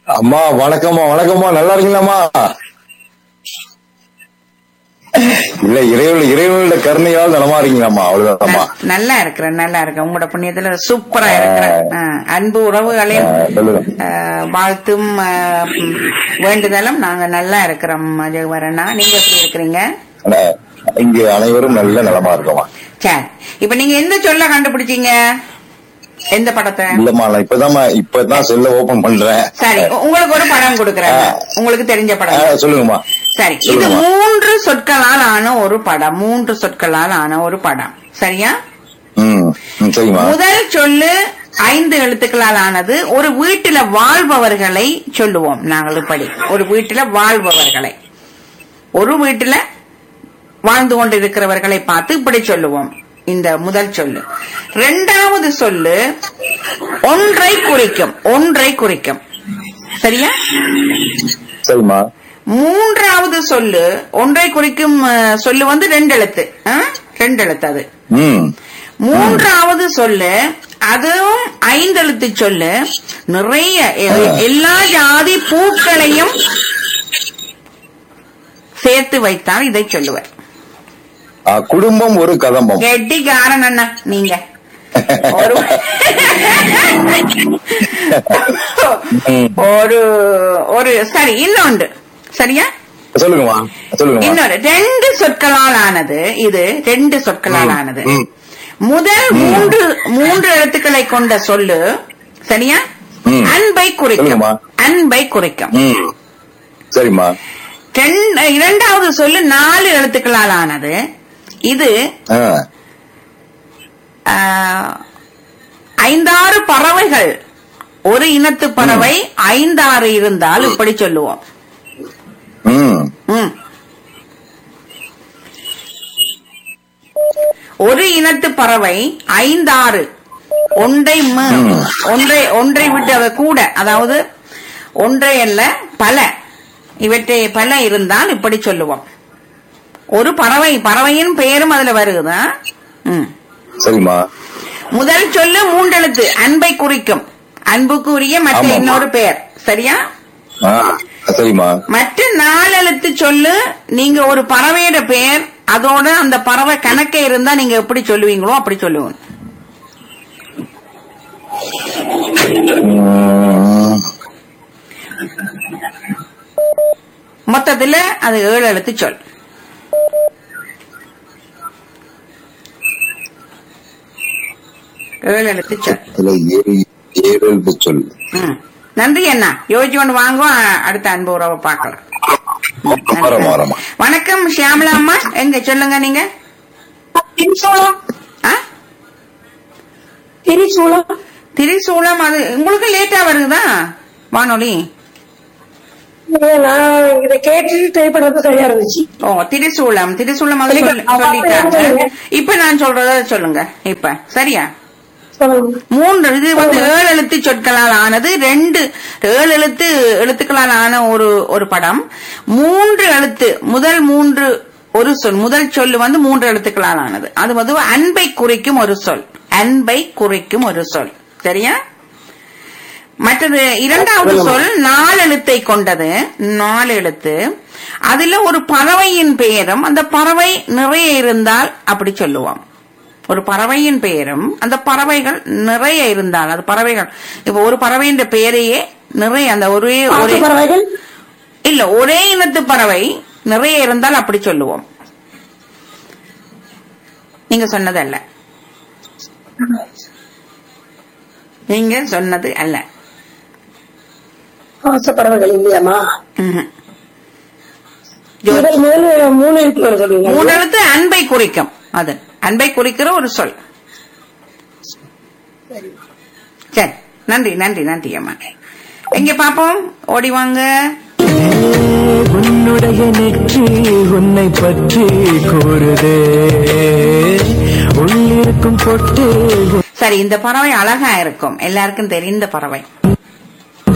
அம்மா வணக்கம்மா வணக்கம்மா நல்லா இருக்கீங்களாம்மா இல்ல இறைவன் இறைவனோட கருணையால் நலமா இருக்கீங்களாம்மா அவ்வளவுதான்மா ந- நல்லா இருக்கிறேன் நல்லா இருக்கேன் உங்களோட புண்ணியத்துல சூப்பரா இருக்கிறேன் ஆ, அன்பு உறவுகளின் ஆ, சொல்லுங்க. ஆ, வாழ்த்தும் ஆ, ம், வேண்டுதலும் நாங்க நல்லா இருக்கிறோம் ஜெகவரண்ணா நீங்க எப்படி இருக்கிறீங்க ஆனா, இங்க அனைவரும் நல்ல நலமா இருக்கோமா சரி இப்ப நீங்க எந்த சொல்ல கண்டுபிடிச்சீங்க எந்த படத்தை இல்லம்மா நான் இப்பதாம்மா இப்பதான் செல்ல ஓபன் பண்றேன் சரி உ- உங்களுக்கு ஒரு படம் கொடுக்கறேன் ஆ. உங்களுக்கு தெரிஞ்ச ஆ, படம் சொல்லுங்கம்மா சரி இது சொல்லுங்கம்மா. மூன்று சொற்களால் ஆன ஒரு படம் மூன்று சொற்களால் ஆன ஒரு படம் சரியா ம் ம், சரிம்மா முதல் சொல்லு ஐந்து எழுத்துக்களால் ஆனது ஒரு வீட்டில வாழ்பவர்களை சொல்லுவோம் நாங்கள் இப்படி ஒரு வீட்டில வாழ்பவர்களை ஒரு வீட்டில வாழ்ந்து கொண்டிருக்கிறவர்களை பார்த்து இப்படி சொல்லுவோம் இந்த முதல் சொல்லு இரண்டாவது சொல்லு ஒன்றை குறிக்கும் ஒன்றை குறிக்கும் சரியா சரிம்மா மூன்றாவது சொல்லு ஒன்றை குறிக்கும் அஹ், சொல்லு வந்து ரெண்டு எழுத்து ஆ? ரெண்டு எழுத்து அது ம் மூன்றாவது சொல்லு அதுவும் ஐந்தெழுத்து சொல்லு நிறைய எ- எல்லா ஜாதி பூக்களையும் சேர்த்து வைத்தால் இதை சொல்லுவர் ஆ, குடும்பம் ஒரு கதம்பம் கெட்டிக்காரன் அண்ணா நீங்க ஒரு ம். ஒரு ஒரு சரி இன்னொன்று சரியா சொல்லுங்கம்மா சொல்லுங்கம்மா இன்னொரு ரெண்டு சொற்களால் ஆனது இது ரெண்டு சொற்களால் ஆனது ம். முதல் மூன்று மூன்று எழுத்துக்களை கொண்ட சொல்லு சரியா ம். அன்பை குறிக்கும் சொல்லுங்கம்மா. அன்பை குறிக்கும் ம் சரிம்மா ரெண்டு- இரண்டாவது சொல்லு நாலு எழுத்துக்களால் ஆனது இது ஆ ஆ, ஐந்தாறு பறவைகள் ஒரு இனத்து பறவை ஐந்தாறு இருந்தால் இப்படி சொல்லுவோம் ம் ம். ஒரு இனத்து பறவை ஐந்தாறு ஒன்றை ம- ஒன்றை ஒன்றை விட்டு அதை கூட அதாவது ஒன்றை அல்ல பல இவற்றை பல இருந்தால் இப்படி சொல்லுவோம் ஒரு பறவை பறவையின் பெயரும் அதுல வருகுதா ம். சரிம்மா முதல் சொல்லு மூன்றெழுத்து அன்பை குறிக்கும் அன்புக்கு உரிய மற்ற ஆமாம்மா. இன்னொரு பெயர் சரியா ஆ சரிம்மா மற்ற நாலெழுத்து சொல்லு நீங்க ஒரு பறவையோட பெயர் அதோட அந்த பறவை கணக்கே இருந்தா நீங்க எப்படி சொல்லுவீங்களோ அப்படி சொல்லுவோம் ம், மொத்தத்துல அது ஏழு எழுத்து சொல் ஏழு எழுத்து சொல் இதுல ஏழு ஏழு எழுத்து சொல் ம். நன்றி அண்ணா யோசிச்சு கொண்டு வாங்க அடுத்த அன்பு உறவை பார்க்கலாம் ம், நன்றி. வரமா வரமா வணக்கம் ஷியாமலா அம்மா எங்க சொல்லுங்க நீங்க திரிசூலம் ஆ? திரிசூலம் திரிசூலம் அது உங்களுக்கு லேட்டா வருதுதா வானொலி நான் இதை கேட்டுட்டு ட்ரை பண்ணது சரியா இருந்துச்சு ஓ திரிசூலம் திரிசூலம் அது சொல்லுங்க. சொல்லி- சொல்லிட்டாங்க சொல்லுங்க. இப்ப நான் சொல்றத சொல்லுங்க இப்ப சரியா சொல்லுங்க மூன்று இது வந்து ஏழு எழுத்து சொற்களால் ஆனது ரெண்டு ஏழு எழுத்து எழுத்துக்களால் ஆன ஒரு ஒரு படம் மூன்று எழுத்து முதல் மூன்று ஒரு சொல் முதல் சொல் வந்து மூன்று எழுத்துக்களால் ஆனது அது வந்து அன்பை குறிக்கும் ஒரு சொல் அன்பை குறிக்கும் ஒரு சொல் சரியா மற்றது இரண்டாவது சொல் நாலு எழுத்தை கொண்டது நாலு எழுத்து அதுல ஒரு பறவையின் பெயரும் அந்த பறவை நிறைய இருந்தால் அப்படி சொல்லுவோம் ஒரு பறவையின் பெயரும் அந்த பறவைகள் நிறைய இருந்தால் அது பறவைகள் இப்ப ஒரு பறவையின் பெயரையே நிறைய அந்த ஒரே ஒரே காட்டு பறவைகள் இல்ல ஒரே இனத்து பறவை நிறைய இருந்தால் அப்படி சொல்லுவோம் நீங்க சொன்னது அல்ல நீங்க சொன்னது அல்ல ஆசை பறவைகள் இல்லையாமா ம்ஹும். முதல் முதல் மூணு எழுத்து சொல்லுவீங்க மூணு எழுத்து அன்பை குறிக்கும் அது அன்பை குறிக்கிற ஒரு சொல் சரி நன்றி நன்றி நன்றி அம்மா எங்க பாப்போம் ஓடி வாங்க உன்னுடைய நெற்றி உன்னை பற்றி கூறுதே உள்ளிருக்கும் பொட்டு சரி இந்த பறவை அழகா இருக்கும் எல்லாருக்கும் தெரிந்த பறவை